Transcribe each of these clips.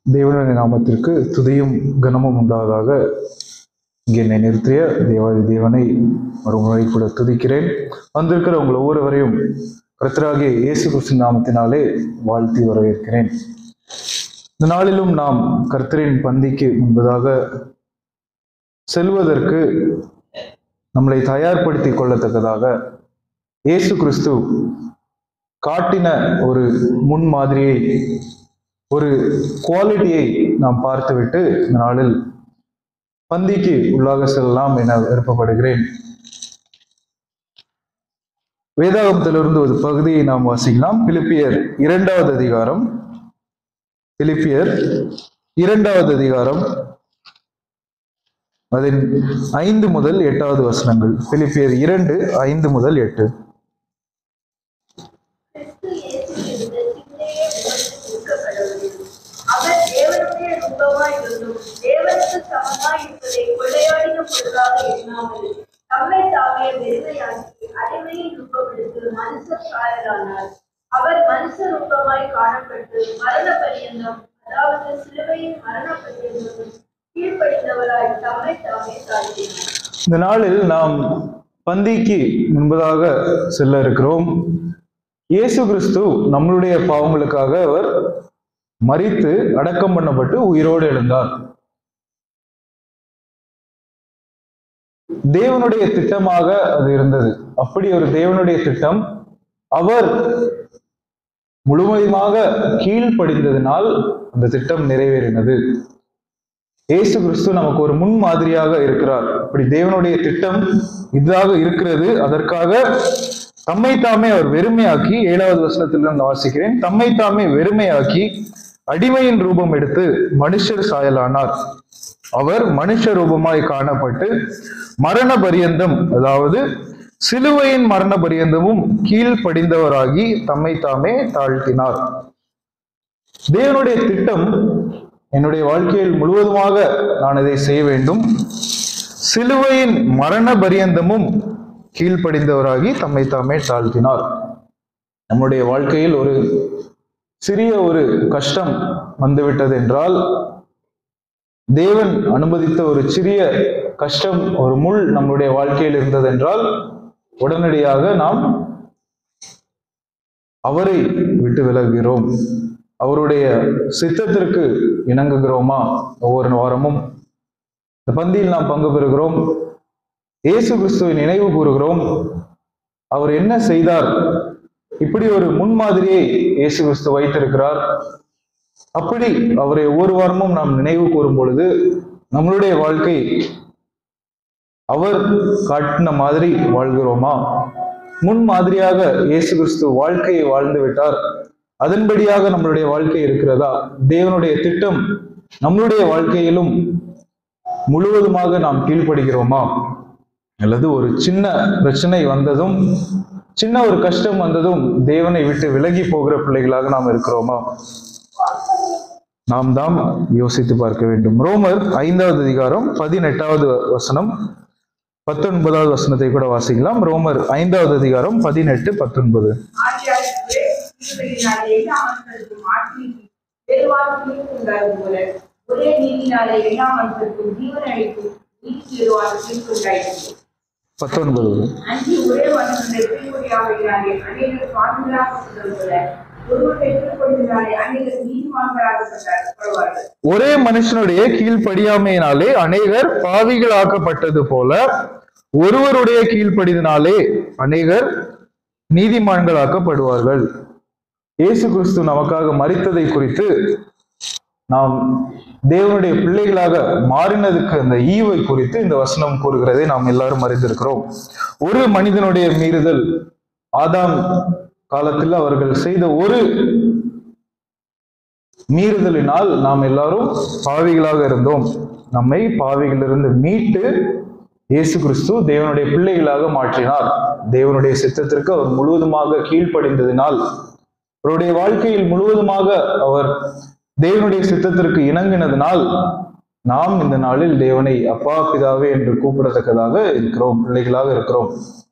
தேவனுடைய நாமத்திற்கு துதியும் கனமும் உண்டாவதாக இங்கே என்னை நிறுத்திய தேவாதி தேவனை ஒரு முறை கூட துதிக்கிறேன் வந்திருக்கிற உங்கள் ஒவ்வொருவரையும் கர்த்தராகிய இயேசு கிறிஸ்து நாமத்தினாலே வாழ்த்தி வரவேற்கிறேன் இந்த நாளிலும் நாம் கர்த்தரின் பந்திக்கு முன்பதாக செல்வதற்கு நம்மளை தயார்படுத்திக் கொள்ளத்தக்கதாக இயேசு கிறிஸ்து காட்டின ஒரு முன்மாதிரியை ஒரு குவாலிட்டியை நாம் பார்த்துவிட்டு இந்த நாளில் பந்திக்கு உள்ளாக செல்லலாம் என விருப்பப்படுகிறேன் வேதாகமத்திலிருந்து ஒரு பகுதியை நாம் வாசிக்கலாம் பிலிப்பியர் இரண்டாவது அதிகாரம் பிலிப்பியர் இரண்டாவது அதிகாரம் அதன் ஐந்து முதல் எட்டாவது வசனங்கள் பிலிப்பியர் இரண்டு ஐந்து முதல் எட்டு கிறிஸ்து இயேசுவிலிருந்து பின்னே உங்களுக்கு இருக்க கடவுள். அவர் தேவனுடைய ரூபமாய் இருந்தும் தேவனுக்கு சமமாய் இருப்பதை கொள்ளையாடின பொருளாக எண்ணாமல் தம்மை தாமே வெறுமையாக்கி அடிமையின் ரூபமெடுத்து மனுஷ சாயலானார் அவர் மனுஷ ரூபமாய் காணப்பட்டு மரண பரியந்தம் அதாவது சிலுவையின் மரண பரியந்தம் கீழ்ப்படிந்தவராய் தம்மை தாமே தாழ்த்தினார் இந்த நாளில் நாம் பந்திக்கு முன்பதாக செல்ல இருக்கிறோம் இயேசு கிறிஸ்து நம்மளுடைய பாவங்களுக்காக அவர் மரித்து அடக்கம் பண்ணப்பட்டு உயிரோடு எழுந்தார் தேவனுடைய திட்டமாக அது இருந்தது அப்படி ஒரு தேவனுடைய திட்டம் அவர் முழுமையாக கீழ்ப்படிந்ததினால் அந்த திட்டம் நிறைவேறினது இயேசு கிறிஸ்து நமக்கு ஒரு முன்மாதிரியாக இருக்கிறார் இப்படி தேவனுடைய திட்டம் இதாக இருக்கிறது அதற்காக தம்மை தாமே அவர் வெறுமையாக்கி ஏழாவது வசனத்தில் நான் வாசிக்கிறேன் தம்மை தாமே வெறுமையாக்கி அடிமையின் ரூபம் எடுத்து மனுஷர் சாயலானார் அவர் மனுஷ ரூபமாய் காணப்பட்டு மரண பரியந்தம் அதாவது சிலுவையின் மரண பரியந்தமும் கீழ்ப்படிந்தவராகி தம்மை தாமே தாழ்த்தினார் தேவனுடைய திட்டம் என்னுடைய வாழ்க்கையில் முழுவதுமாக நான் இதை செய்ய வேண்டும் சிலுவையின் மரண பரியந்தமும் கீழ்ப்படிந்தவராகி தம்மை தாமே தாழ்த்தினார் நம்முடைய வாழ்க்கையில் ஒரு சிறிய ஒரு கஷ்டம் வந்துவிட்டது என்றால் தேவன் அனுமதித்த ஒரு சிறிய கஷ்டம் ஒரு முள் நம்முடைய வாழ்க்கையில் இருந்ததென்றால் உடனடியாக நாம் அவரை விட்டு விலகுகிறோம் அவருடைய சித்தத்திற்கு இணங்குகிறோமா ஒவ்வொரு வாரமும் இந்த பந்தியில் நாம் பங்கு பெறுகிறோம் இயேசு கிறிஸ்துவை நினைவு கூறுகிறோம் அவர் என்ன செய்தார் இப்படி ஒரு முன்மாதிரியை இயேசு கிறிஸ்து வைத்திருக்கிறார் அப்படி அவரை ஒவ்வொரு வாரமும் நாம் நினைவு கூறும் பொழுது நம்மளுடைய வாழ்க்கை அவர் காட்டின மாதிரி வாழ்கிறோமா முன் மாதிரியாக இயேசு கிறிஸ்து வாழ்க்கையை வாழ்ந்து விட்டார் அதன்படியாக நம்மளுடைய வாழ்க்கை இருக்கிறதா தேவனுடைய திட்டம் நம்மளுடைய வாழ்க்கையிலும் முழுவதுமாக நாம் கீழ்ப்படுகிறோமா அல்லது ஒரு சின்ன பிரச்சனை வந்ததும் சின்ன ஒரு கஷ்டம் வந்ததும் தேவனை விட்டு விலகி போகிற பிள்ளைகளாக நாம் இருக்கிறோமா நாம் தாம் யோசித்து பார்க்க வேண்டும் ரோமர் ஐந்தாவது அதிகாரம் பதினெட்டாவது வசனம் பத்தொன்பதாவது வசனத்தை கூட வாசிக்கலாம் ரோமர் ஐந்தாவது அதிகாரம் பதினெட்டு பத்தொன்பது ஆகியாலே கிருபையினாலே எல்லா மனுஷருக்கும் ஆட்சிக்கு வேறுவாத தீர்ப்பு உண்டாகும் போல ஒரே நீதினாலே எல்லா மனுஷருக்கும் ஜீவன் அளிக்கும் நீதி வேறுவாத தீர்ப்பு உண்டாயிற்று பத்தொன்பது அன்றி ஒரே மனுஷனை தீர்வுடையாவையினாலே அநேகர் சுவாமிகளாக்கப்பட்டது போல ஒருவர் பெற்றுக்கொண்டதினாலே அநேகர் நீதிமான்களாகப்படுவார்கள் ஒரே மனுஷனுடைய கீழ்ப்படியாமையினாலே அநேகர் பாவிகளாக்கப்பட்டது போல ஒருவருடைய கீழ்ப்படிதினாலே அநேகர் நீதிமான்களாக்கப்படுவார்கள் இயேசு கிறிஸ்து நமக்காக மரித்ததை குறித்து நாம் தேவனுடைய பிள்ளைகளாக மாறினதுக்கு அந்த ஈவை குறித்து இந்த வசனம் கூறுகிறதை நாம் எல்லாரும் அறிந்திருக்கிறோம் ஒரு மனிதனுடைய மீறுதல் ஆதாம் காலத்தில் அவர்கள் செய்த ஒரு மீறுதலினால் நாம் எல்லாரும் பாவிகளாக இருந்தோம் நம்மை பாவிகளிலிருந்து மீட்டு இயேசு கிறிஸ்து தேவனுடைய பிள்ளைகளாக மாற்றினார் தேவனுடைய சித்தத்திற்கு அவர் முழுவதுமாக கீழ்ப்படிந்ததினால் அவருடைய வாழ்க்கையில் முழுவதுமாக அவர் தேவனுடைய சித்தத்திற்கு இணங்கினதினால் நாம் இந்த நாளில் தேவனை அப்பா பிதாவே என்று கூப்பிடத்தக்கதாக இருக்கிறோம் பிள்ளைகளாக இருக்கிறோம்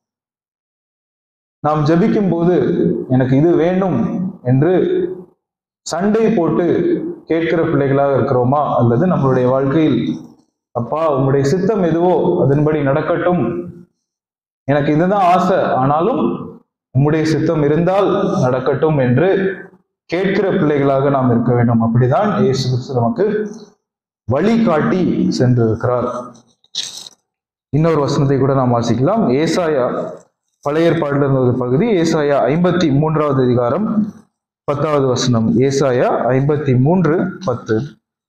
நாம் ஜெபிக்கும் போது எனக்கு இது வேண்டும் என்று சண்டை போட்டு கேட்கிற பிள்ளைகளாக இருக்கிறோமா அல்லது நம்மளுடைய வாழ்க்கையில் அப்பா உங்களுடைய சித்தம் எதுவோ அதன்படி நடக்கட்டும் எனக்கு இதுதான் ஆசை ஆனாலும் உம்முடைய சித்தம் இருந்தால் நடக்கட்டும் என்று கேட்கிற பிள்ளைகளாக நாம் இருக்க வேண்டும் அப்படிதான் இயேசு கிறிஸ்து நமக்கு வழிகாட்டி சென்றிருக்கிறார் இன்னொரு வசனத்தை கூட நாம் வாசிக்கலாம் ஏசாயா பழைய ஏற்பாடுல இருந்த ஒரு பகுதி ஏசாயா ஐம்பத்தி மூன்றாவது அதிகாரம் பத்தாவது வசனம் ஏசாயா ஐம்பத்தி மூன்று பத்து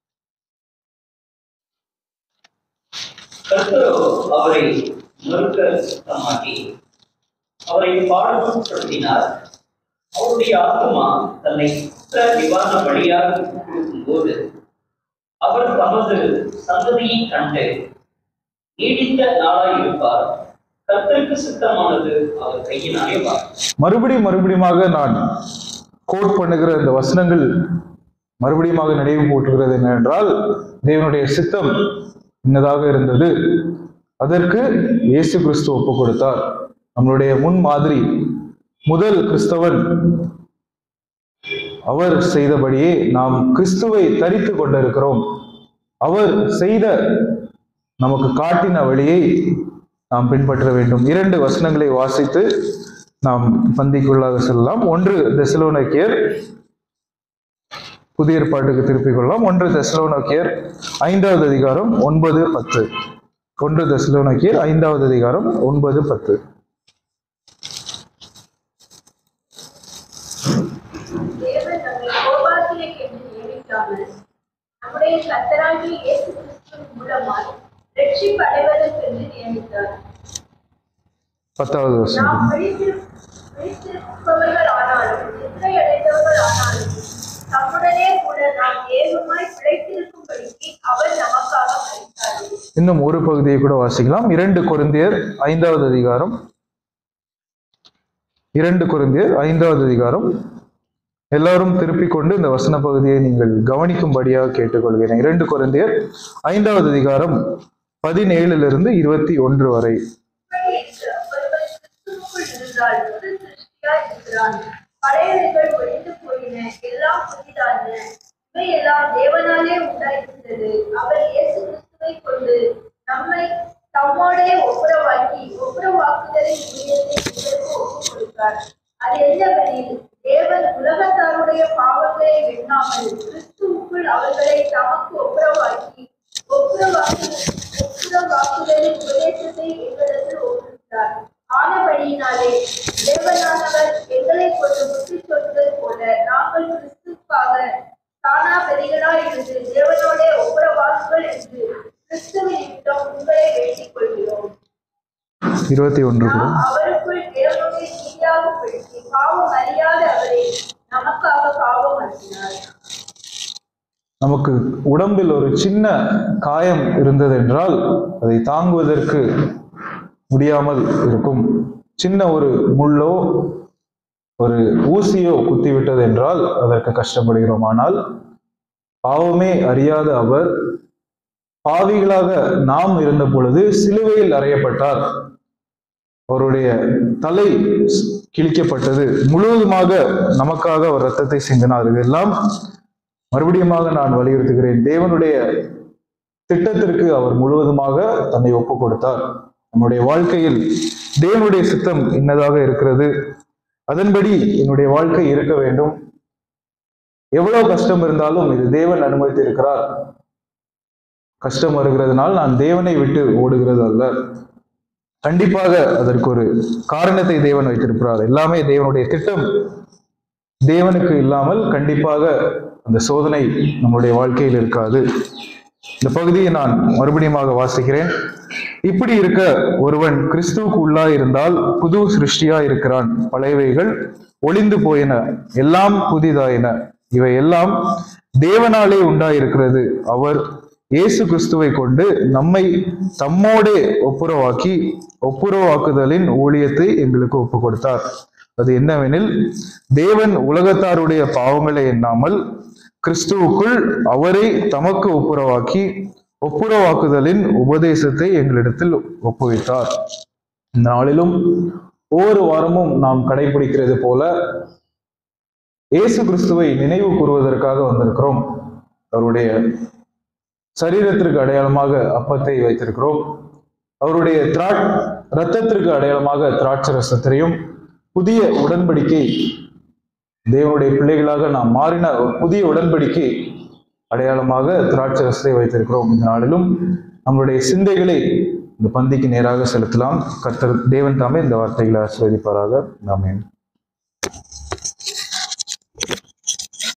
கர்த்தரோ அவரை மறுக்க சுத்தமாக்கி அவரை பாடுபடுத்தினார் அவருடைய ஆத்மா தன்னை குற்ற நிவாரண வழியாக கொடுக்கும் போது அவர் தமது சந்ததியை கண்டு நீடித்த நாளாய் இருப்பார் கர்த்தருக்கு சித்தமானது அவர் கையினாலே வா மறுபடியும் மறுபடியுமாக நான் கோட் பண்ணுகிற இந்த வசனங்கள் மறுபடியுமாக நினைவு போட்டுகிறது என்னவென்றால் தேவனுடைய சித்தம் இன்னதாக இருந்தது அதற்கு இயேசு கிறிஸ்து ஒப்பு கொடுத்தார் நம்மளுடைய முன் மாதிரி முதல் கிறிஸ்தவன் அவர் செய்தபடியே நாம் கிறிஸ்துவை தரித்து கொண்டிருக்கிறோம் அவர் செய்த நமக்கு காட்டின வழியை நாம் பின்பற்ற வேண்டும் இரண்டு வசனங்களை வாசித்து நாம் பந்திக்குள்ளாக செல்லலாம் ஒன்று தெசலோனக்கியர் புதிய ஏற்பாட்டுக்கு திருப்பிக் கொள்ளலாம் ஒன்று தெசலோனக்கியர் ஐந்தாவது அதிகாரம் ஒன்பது பத்து ஒன்று தெசலோனக்கியர் ஐந்தாவது அதிகாரம் ஒன்பது பத்து தேவன் நம்மை கோபாசிலே என்று நியமிக்காமல் நம்முடைய கர்த்தராகிய இயேசு கிறிஸ்துவின் மூலமாய் ரட்சிப்பு அடைவதற்கென்று நியமித்தார் பத்தாவது நாம் வசனம் விழித்திரு- விழித்திருப்பவர்கள் ஆனாலும் நித்திரை அடைந்தவர்கள் ஆனாலும் தம்முடனே கூட நாம் ஏகமாய் பிழைத்திருக்கும்படிக்கு அவர் நமக்காக மறித்தார் இன்னும் ஒரு பகுதியை கூட வாசிக்கலாம் இரண்டு கொரிந்தியர் ஐந்தாவது அதிகாரம் இரண்டு கொரிந்தியர் ஐந்தாவது அதிகாரம் எல்லாரும் திருப்பிக் கொண்டு இந்த வசன பகுதியை நீங்கள் கவனிக்கும்படியாக கேட்டுக்கொள்கிறேன் இரண்டு கொரிந்தியர் ஐந்தாவது அதிகாரம் பதினேழிலிருந்து இருபத்தி ஒன்று வரை இப்படி இருக்க, ஒருவன் கிறிஸ்துவுக்குள் இருந்தால் புது சிருஷ்டியாய் இருக்கிறான். பழையவைகள் ஒழிந்து போயின எல்லாம் புதிதான இவையெல்லாம் தேவனாலே உண்டாயிருக்கிறது அவர் இயேசு கிறிஸ்துவை கொண்டு நம்மை தம்மோடே ஒப்புரவாக்கி ஒப்புரவாக்குதலின் ஊழியத்தை எங்களுக்கு ஒப்புக் கொடுத்தார் அது என்னவெனில் தேவன் உலகத்தாருடைய பாவங்களை எண்ணாமல் கிறிஸ்துவுக்குள் அவர்களை தமக்கு ஒப்புரவாக்கி ஒப்புரவாக்கு ஒப்புரவாக்குதலின் உபதேசத்தை எங்களிடத்தில் ஒப்புவித்தார் ஆனபடியினாலே தேவனானவர் எங்களை கொண்டு புத்தி சொல்வது போல நாங்கள் கிறிஸ்துவுக்காக தானாபதிகளாய் இருந்து தேவனோட ஒப்புரவாக்குகள் என்று கிறிஸ்துவின் நிமித்தம் உங்களை வேண்டிக் கொள்கிறோம் இருபத்தி ஒன்று கூட நாம் அவருக்குள் தேவனுடைய நீதியாக படுத்தி பாவம் அறியாத அவரை நமக்காக பாவம் அறிந்தார் நமக்கு உடம்பில் ஒரு சின்ன காயம் இருந்ததென்றால் அதை தாங்குவதற்கு முடியாமல் இருக்கும் சின்ன ஒரு முள்ளோ ஒரு ஊசியோ குத்திவிட்டது என்றால் அதற்கு கஷ்டப்படுகிறோம் ஆனால் பாவமே அறியாத அவர் பாவிகளாக நாம் இருந்த பொழுது சிலுவையில் அறையப்பட்டார் அவருடைய தலை கிழிக்கப்பட்டது முழுவதுமாக நமக்காக அவர் ரத்தத்தை சிந்தினார் இதெல்லாம் மறுபடியுமாக நான் வலியுறுத்துகிறேன் தேவனுடைய திட்டத்திற்கு அவர் முழுவதுமாக தன்னை ஒப்பு கொடுத்தார் நம்முடைய வாழ்க்கையில் தேவனுடைய சித்தம் இன்னதாக இருக்கிறது அதன்படி என்னுடைய வாழ்க்கை இருக்க வேண்டும் எவ்வளவு கஷ்டம் இருந்தாலும் இது தேவன் அனுமதித்து இருக்கிறார் கஷ்டம் வருகிறதுனால் நான் தேவனை விட்டு ஓடுகிறது அல்ல கண்டிப்பாக அதற்கு ஒரு காரணத்தை தேவன் வைத்திருக்கிறார் எல்லாமே தேவனுடைய திட்டம் தேவனுக்கு இல்லாமல் கண்டிப்பாக அந்த சோதனை நம்முடைய வாழ்க்கையில் இருக்காது இந்த பகுதியை நான் மறுபடியுமாக வாசிக்கிறேன் இப்படி இருக்க ஒருவன் கிறிஸ்துவுக்கு உள்ளாய் இருந்தால் புது சிருஷ்டியா இருக்கிறான் பழையவைகள் ஒளிந்து போயின எல்லாம் புதிதாயின இவை எல்லாம் தேவனாலே உண்டாயிருக்கிறது அவர் இயேசு கிறிஸ்துவை கொண்டு நம்மை தம்மோடே ஒப்புரவாக்கி ஒப்புரவாக்குதலின் ஊழியத்தை எங்களுக்கு ஒப்பு கொடுத்தார் அது என்னவெனில் தேவன் உலகத்தாருடைய பாவங்களை எண்ணாமல் கிறிஸ்துவுக்குள் அவரை தமக்கு ஒப்புரவாக்கி ஒப்புரவாக்குதலின் உபதேசத்தை எங்களிடத்தில் ஒப்புவித்தார் இந்த நாளிலும் ஒவ்வொரு வாரமும் நாம் கடைபிடிக்கிறது போல இயேசு கிறிஸ்துவை நினைவு கூறுவதற்காக வந்திருக்கிறோம் அவருடைய சரீரத்திற்கு அடையாளமாக அப்பத்தை வைத்திருக்கிறோம் அவருடைய திரா இரத்தத்திற்கு அடையாளமாக திராட்சை ரசத்தையும் புதிய உடன்படிக்கை தேவனுடைய பிள்ளைகளாக நாம் மாறின ஒரு புதிய உடன்படிக்கை அடையாளமாக திராட்சை ரசத்தை வைத்திருக்கிறோம் இந்த நாளிலும் நம்மளுடைய சிந்தைகளை இந்த பந்திக்கு நேராக செலுத்தலாம் கர்த்தர் தேவன் தாமே இந்த வார்த்தைகளை ஆசீர்வதிப்பாராக ஆமென்